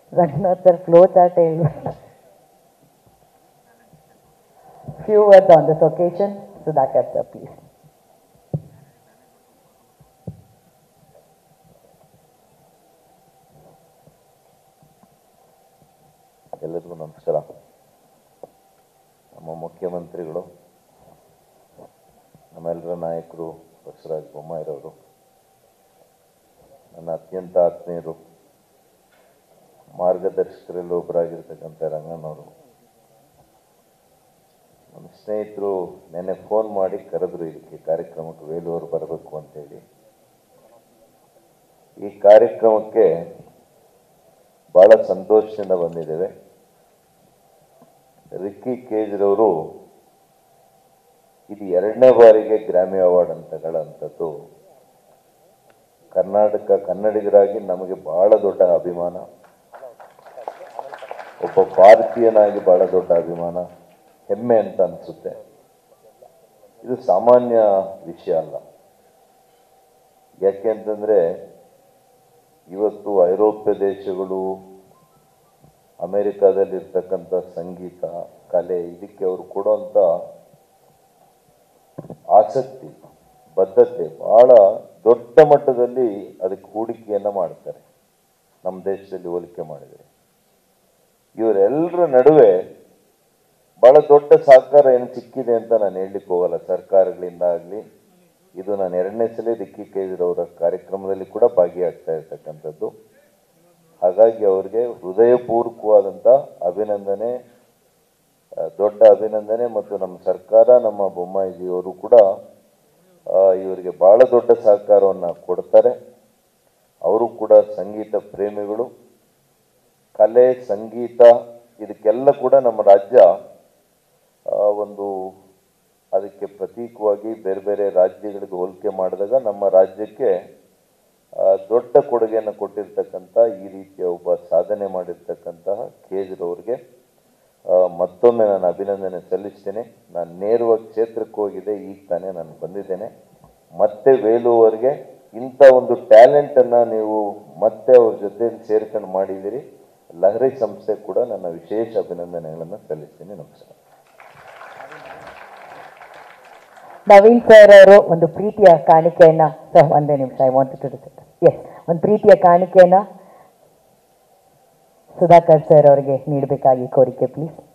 Ranganath sir flow chart ಹೇಳ್ಬೇಕು few words on this occasion Sudhakar sir please ಎಲ್ಲರಿಗೂ ನಮಸ್ಕಾರ ನಮ್ಮ ಮುಖ್ಯಮಂತ್ರಿಗಳು ನಮ್ಮೆಲ್ಲರ ನಾಯಕರು ಬಸವರಾಜ ಬೊಮ್ಮಾಯಿರವರು ನನ್ನ ಅತ್ಯಂತ ಆತ್ಮೀಯರು ಮಾರ್ಗದರ್ಶಕರಲ್ಲಿ ಒಬ್ಬರಾಗಿರ್ತಕ್ಕಂಥ ರಂಗನವರು ನಮ್ಮ ಸ್ನೇಹಿತರು ನೆನ್ನೆ ಫೋನ್ ಮಾಡಿ ಕರೆದ್ರು ಇದಕ್ಕೆ ಕಾರ್ಯಕ್ರಮಕ್ಕೆ ವೇಲೂರು ಬರಬೇಕು ಅಂತೇಳಿ ಈ ಕಾರ್ಯಕ್ರಮಕ್ಕೆ ಬಹಳ ಸಂತೋಷದಿಂದ ಬಂದಿದ್ದೇವೆ ರಿಕ್ಕಿ ಕೇಜ್ರವರು ಇದು ಎರಡನೇ ಬಾರಿಗೆ ಗ್ರಾಮಿ ಅವಾರ್ಡ್ ಅಂತ ತಗೊಳ್ಳೋಂಥದ್ದು ಕರ್ನಾಟಕ ಕನ್ನಡಿಗರಾಗಿ ನಮಗೆ ಬಹಳ ದೊಡ್ಡ ಅಭಿಮಾನ ಒಬ್ಬ ಭಾರತೀಯನಾಗಿ ಬಹಳ ದೊಡ್ಡ ಅಭಿಮಾನ ಹೆಮ್ಮೆ ಅಂತ ಅನಿಸುತ್ತೆ ಇದು ಸಾಮಾನ್ಯ ವಿಷಯ ಅಲ್ಲ ಯಾಕೆ ಅಂತಂದ್ರೆ ಇವತ್ತು ಐರೋಪ್ಯ ದೇಶಗಳು ಅಮೆರಿಕಾದಲ್ಲಿರ್ತಕ್ಕಂಥ ಸಂಗೀತ ಕಲೆ ಇದಕ್ಕೆ ಅವರು ಕೊಡುವಂಥ ಆಸಕ್ತಿ ಬದ್ಧತೆ ಬಹಳ ದೊಡ್ಡ ಮಟ್ಟದಲ್ಲಿ ಅದಕ್ಕೆ ಹೂಡಿಕೆಯನ್ನು ಮಾಡ್ತಾರೆ ನಮ್ಮ ದೇಶದಲ್ಲಿ ಹೋಲಿಕೆ ಮಾಡಿದರೆ ಇವರೆಲ್ಲರ ನಡುವೆ ಬಹಳ ದೊಡ್ಡ ಸಹಕಾರ ಏನು ಸಿಕ್ಕಿದೆ ಅಂತ ನಾನು ಹೇಳಲಿಕ್ಕೆ ಹೋಗಲ್ಲ ಸರ್ಕಾರಗಳಿಂದ ಆಗಲಿ ಇದು ನಾನು ಎರಡನೇ ಸಲ ರಿಕ್ಕಿ ಕೇಜ್ರವರ ಕಾರ್ಯಕ್ರಮದಲ್ಲಿ ಕೂಡ ಭಾಗಿಯಾಗ್ತಾ ಇರ್ತಕ್ಕಂಥದ್ದು ಹಾಗಾಗಿ ಅವರಿಗೆ ಹೃದಯಪೂರ್ವಕವಾದಂಥ ಅಭಿನಂದನೆ ಆ, ದೊಡ್ಡ ಅಭಿನಂದನೆ ಮತ್ತು ನಮ್ಮ ಸರ್ಕಾರ ನಮ್ಮ ಬೊಮ್ಮಾಯಿಜಿಯವರು ಕೂಡ ಆ, ಇವರಿಗೆ ಬಹಳ ದೊಡ್ಡ ಸಹಕಾರವನ್ನು ಕೊಡ್ತಾರೆ ಅವರು ಕೂಡ ಸಂಗೀತ ಪ್ರೇಮಿಗಳು ಕಲೆ ಸಂಗೀತ ಇದಕ್ಕೆಲ್ಲ ಕೂಡ ನಮ್ಮ ರಾಜ್ಯ ಆ, ಒಂದು ಅದಕ್ಕೆ ಪ್ರತೀಕವಾಗಿ ಬೇರೆ ಬೇರೆ ರಾಜ್ಯಗಳಿಗೆ ಹೋಲಿಕೆ ಮಾಡಿದಾಗ ನಮ್ಮ ರಾಜ್ಯಕ್ಕೆ ಆ, ದೊಡ್ಡ ಕೊಡುಗೆಯನ್ನು ಕೊಟ್ಟಿರ್ತಕ್ಕಂಥ ಈ ರೀತಿಯ ಒಬ್ಬ ಸಾಧನೆ ಮಾಡಿರ್ತಕ್ಕಂತಹ ಕೇಜ್ರವ್ರಿಗೆ ಆ, ಮತ್ತೊಮ್ಮೆ ನಾನು ಅಭಿನಂದನೆ ಸಲ್ಲಿಸ್ತೇನೆ ನಾನು ನೇರವಾಗಿ ಕ್ಷೇತ್ರಕ್ಕೆ ಹೋಗಿದೆ ಈಗ ತಾನೇ ನಾನು ಬಂದಿದ್ದೇನೆ ಮತ್ತೆ ವೇಲುವವರೆಗೆ ಇಂಥ ಒಂದು ಟ್ಯಾಲೆಂಟನ್ನು ನೀವು ಮತ್ತೆ ಅವ್ರ ಜೊತೆಲಿ ಸೇರ್ಕೊಂಡು ಮಾಡಿದ್ದೀರಿ ಲಹರಿ ಸಂಸ್ಥೆ ಕೂಡ ನನ್ನ ವಿಶೇಷ ಅಭಿನಂದನೆಗಳನ್ನು ಸಲ್ಲಿಸ್ತೀನಿ ನಮಸ್ಕಾರ ನವೀನ್ ಸರ್ ಅವರು ಒಂದು ಪ್ರೀತಿಯ ಕಾಣಿಕೆಯನ್ನ ಸರ್ ಒಂದೇ ನಿಮಿಷ ಐ ವಾಂಟ್ ಟು ಎಸ್ ಒಂದು ಪ್ರೀತಿಯ ಕಾಣಿಕೆಯನ್ನ ಸುಧಾಕರ್ ಸರ್ ಅವರಿಗೆ ನೀಡಬೇಕಾಗಿ ಕೋರಿಕೆ ಪ್ಲೀಸ್